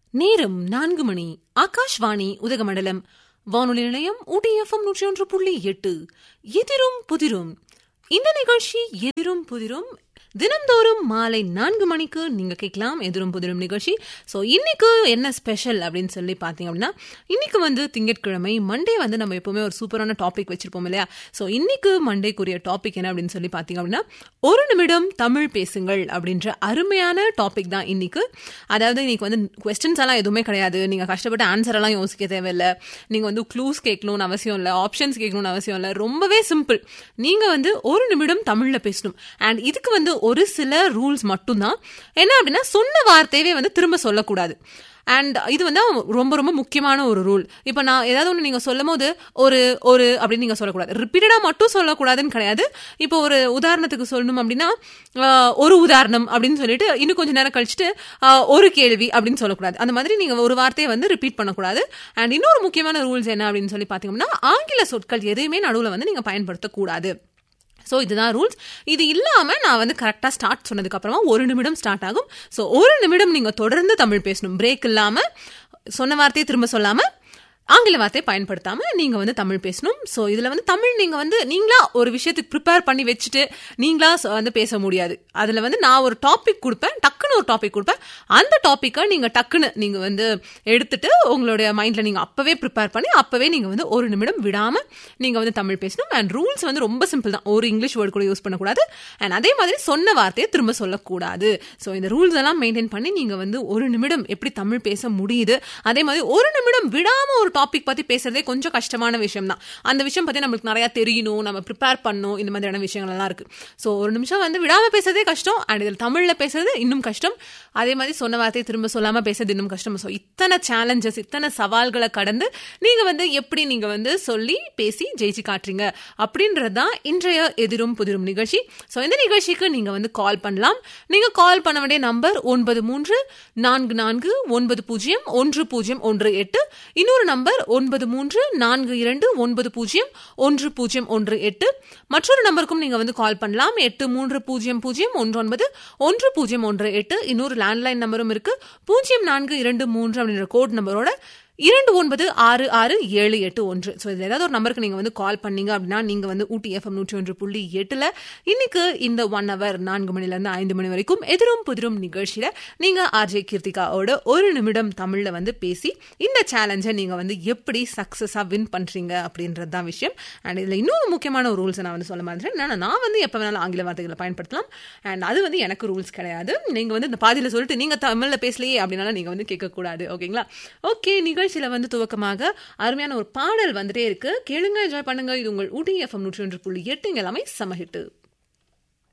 நேரம் நான்கு மணி ஆகாஷ்வாணி உதகமண்டலம் வானொலி நிலையம் ஊட்டி எஃப்எம் நூற்றி ஒன்று புள்ளி எட்டு எதிரும் புதிரும் இந்த நிகழ்ச்சி எதிரும் புதிரும் தினம்தோறும் மாலை நான்கு மணிக்கு நீங்க கேட்கலாம் எதிரும் புதிரும் நிகழ்ச்சி ஸோ இன்னைக்கு என்ன ஸ்பெஷல் அப்படின்னு சொல்லி பார்த்தீங்க அப்படின்னா இன்னைக்கு வந்து திங்கட்கிழமை மண்டே வந்து நம்ம எப்பவுமே ஒரு சூப்பரான டாபிக் வச்சிருப்போம் இல்லையா ஸோ இன்னைக்கு மண்டேக்குரிய டாபிக் என்ன அப்படின்னு சொல்லி பார்த்தீங்க அப்படின்னா ஒரு நிமிடம் தமிழ் பேசுங்கள் அப்படின்ற அருமையான டாபிக் தான் இன்னைக்கு அதாவது இன்னைக்கு வந்து கொஸ்டின்ஸ் எல்லாம் எதுவுமே கிடையாது நீங்க கஷ்டப்பட்டு ஆன்சர் எல்லாம் யோசிக்க தேவையில்லை நீங்க வந்து க்ளூஸ் கேட்கணும்னு அவசியம் இல்லை ஆப்ஷன்ஸ் கேட்கணும்னு அவசியம் இல்லை ரொம்பவே சிம்பிள் நீங்க வந்து ஒரு நிமிடம் தமிழ்ல பேசணும் அண்ட் இதுக்கு வந்து ஒரு சில ரூல்ஸ் மட்டும்தான் என்ன அப்படின்னா சொன்ன வார்த்தையவே வந்து திரும்ப சொல்லக்கூடாது அண்ட் இது வந்து ரொம்ப ரொம்ப முக்கியமான ஒரு ரூல் இப்போ நான் ஏதாவது ஒன்று நீங்கள் சொல்லும் போது ஒரு ஒரு அப்படின்னு நீங்கள் சொல்லக்கூடாது ரிப்பீட்டடாக மட்டும் சொல்லக்கூடாதுன்னு கிடையாது இப்போ ஒரு உதாரணத்துக்கு சொல்லணும் அப்படின்னா ஆஹ், ஒரு உதாரணம் அப்படின்னு சொல்லிட்டு இன்னும் கொஞ்சம் நேரம் கழிச்சுட்டு ஆஹ், ஒரு கேள்வி அப்படின்னு சொல்லக்கூடாது அந்த மாதிரி நீங்கள் ஒரு வார்த்தையை வந்து ரிப்பீட் பண்ணக்கூடாது அண்ட் இன்னொரு முக்கியமான ரூல்ஸ் என்ன அப்படின்னு சொல்லி பார்த்தீங்கன்னா ஆங்கில சொற்கள் எதையுமே நடுவில் வந்து நீங்கள் பயன்படுத்தக்கூடாது ஸோ இதுதான் ரூல்ஸ் இது இல்லாமல் நான் வந்து கரெக்டாக ஸ்டார்ட் சொன்னதுக்கு அப்புறமா ஒரு நிமிடம் ஸ்டார்ட் ஆகும் ஸோ ஒரு நிமிடம் நீங்கள் தொடர்ந்து தமிழ் பேசணும் பிரேக் இல்லாமல் சொன்ன வார்த்தையை திரும்ப சொல்லாமல் ஆங்கில வார்த்தையை பயன்படுத்தாம நீங்க வந்து தமிழ் பேசணும் ஸோ இதுல வந்து தமிழ் நீங்க வந்து நீங்களா ஒரு விஷயத்துக்கு ப்ரிப்பேர் பண்ணி வச்சுட்டு நீங்களா சொ- வந்து பேச முடியாது அதுல வந்து நான் ஒரு டாபிக் கொடுப்பேன் டக்குன்னு ஒரு டாபிக் கொடுப்பேன் அந்த டாப்பிக்கை நீங்க டக்குன்னு நீங்க வந்து எடுத்துட்டு உங்களுடைய மைண்ட்ல நீங்க அப்பவே ப்ரிப்பேர் பண்ணி அப்பவே நீங்க வந்து ஒரு நிமிடம் விடாம நீங்க வந்து தமிழ் பேசணும் அண்ட் ரூல்ஸ் வந்து ரொம்ப சிம்பிள் தான் ஒரு இங்கிலீஷ் வேர்டு கூட யூஸ் பண்ணக்கூடாது அண்ட் அதே மாதிரி சொன்ன வார்த்தையை திரும்ப சொல்லக்கூடாது ஸோ இந்த ரூல்ஸ் எல்லாம் மெயின்டைன் பண்ணி நீங்க வந்து ஒரு நிமிடம் எப்படி தமிழ் பேச முடியுது அதே மாதிரி ஒரு நிமிடம் விடாம ஒரு டாபிக் பத்தி பேசுறதே கொஞ்சம் கஷ்டமான விஷயம் தான் அந்த விஷயம் பத்தி நம்மளுக்கு நிறைய தெரியணும் நம்ம ப்ரிப்பேர் பண்ணணும் இந்த மாதிரியான விஷயங்கள் எல்லாம் இருக்கு ஸோ ஒரு நிமிஷம் வந்து விடாம பேசுறதே கஷ்டம் அண்ட் இதில் தமிழ்ல பேசுறது இன்னும் கஷ்டம் அதே மாதிரி சொன்ன வார்த்தையை திரும்ப சொல்லாம பேசுறது இன்னும் கஷ்டம் ஸோ இத்தனை சேலஞ்சஸ் இத்தனை சவால்களை கடந்து நீங்க வந்து எப்படி நீங்க வந்து சொல்லி பேசி ஜெயிச்சு காட்டுறீங்க அப்படின்றது தான் இன்றைய எதிரும் புதிரும் நிகழ்ச்சி ஸோ இந்த நிகழ்ச்சிக்கு நீங்க வந்து கால் பண்ணலாம் நீங்க கால் பண்ண வேண்டிய நம்பர் ஒன்பது மூன்று நான்கு நான்கு ஒன்பது பூஜ்ஜியம் ஒன்று பூஜ்ஜியம் ஒன்று எட்டு இன்னொரு நம்பர் ஒன்பது மூன்று நான்கு இரண்டு ஒன்பது பூஜ்ஜியம் ஒன்று பூஜ்ஜியம் ஒன்று எட்டு மற்றொரு நம்பருக்கும் நீங்க வந்து கால் பண்ணலாம் எட்டு மூன்று பூஜ்ஜியம் பூஜ்ஜியம் ஒன்று ஒன்பது ஒன்று பூஜ்ஜியம் ஒன்று எட்டு இன்னொரு லேண்ட்லைன் நம்பரும் இருக்கு பூஜ்ஜியம் நான்கு இரண்டு மூன்று அப்படின்ற கோட் நம்பரோட இரண்டு ஒன்பது ஆறு ஆறு ஏழு எட்டு ஒன்று ஸோ இது ஏதாவது ஒரு நம்பருக்கு நீங்கள் வந்து கால் பண்ணீங்க அப்படின்னா நீங்கள் வந்து ஊட்டி எஃப்எம் நூற்றி ஒன்று புள்ளி எட்டில் இன்னைக்கு இந்த ஒன் ஹவர் நான்கு மணிலேருந்து ஐந்து மணி வரைக்கும் எதிரும் புதிரும் நிகழ்ச்சியில் நீங்கள் ஆர்ஜே கீர்த்திகாவோட ஒரு நிமிடம் தமிழில் வந்து பேசி இந்த சேலஞ்சை நீங்கள் வந்து எப்படி சக்ஸஸாக வின் பண்ணுறீங்க அப்படின்றது தான் விஷயம் அண்ட் இதில் இன்னொரு முக்கியமான ஒரு ரூல்ஸை நான் வந்து சொல்ல மாதிரி என்னன்னா நான் வந்து எப்போ வேணாலும் ஆங்கில வார்த்தைகளை பயன்படுத்தலாம் அண்ட் அது வந்து எனக்கு ரூல்ஸ் கிடையாது நீங்கள் வந்து இந்த பாதியில் சொல்லிட்டு நீங்கள் தமிழில் பேசலையே அப்படின்னால நீங்கள் வந்து கேட்கக்கூடாது ஓகேங்களா ஓகே நிகழ்ச்சியில் வந்து துவக்கமாக அருமையான ஒரு பாடல் வந்துட்டே இருக்கு கேளுங்க என்ஜாய் பண்ணுங்க இது உங்கள் ஊட்டி எஃப்எம் நூற்றி ஒன்று புள்ளி எட்டு இங்க எல்லாமே சமஹிட்டு